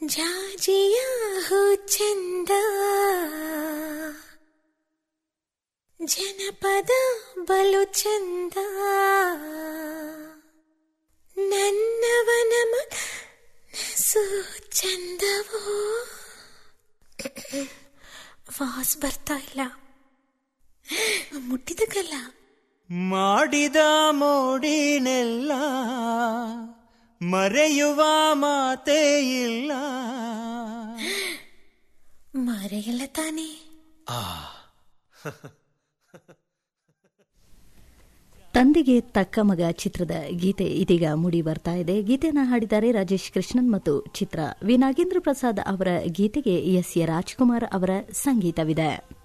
ಜಾಜಿಯ ಹೂ ಚಂದ ಜನಪದ ಬಲು ಚಂದ ನನ್ನವನ ಮನಸ್ಸು ಚಂದವೋ ವಾಸ್ ಬರ್ತಾ ಇಲ್ಲ ಮುಟ್ಟಿದಕ್ಕಲ್ಲ ಮಾಡಿದ ಮೋಡಿನೆಲ್ಲ ಮರೆಯುವ ಮಾತೇ ಇಲ್ಲ ಮರೆಯಲ್ಲ ತಾನೇ ತಂದೆಗೆ ತಕ್ಕ ಮಗ ಚಿತ್ರದ ಗೀತೆ ಇದೀಗ ಮೂಡಿ ಬರ್ತಾ ಇದೆ ಗೀತೆಯನ್ನು ಹಾಡಿದ್ದಾರೆ ರಾಜೇಶ್ ಕೃಷ್ಣನ್ ಮತ್ತು ಚಿತ್ರ ವಿ ನಾಗೇಂದ್ರ ಪ್ರಸಾದ್ ಅವರ ಗೀತೆಗೆ ಎಸ್ ಎ ರಾಜ್ಕುಮಾರ್ ಅವರ ಸಂಗೀತವಿದೆ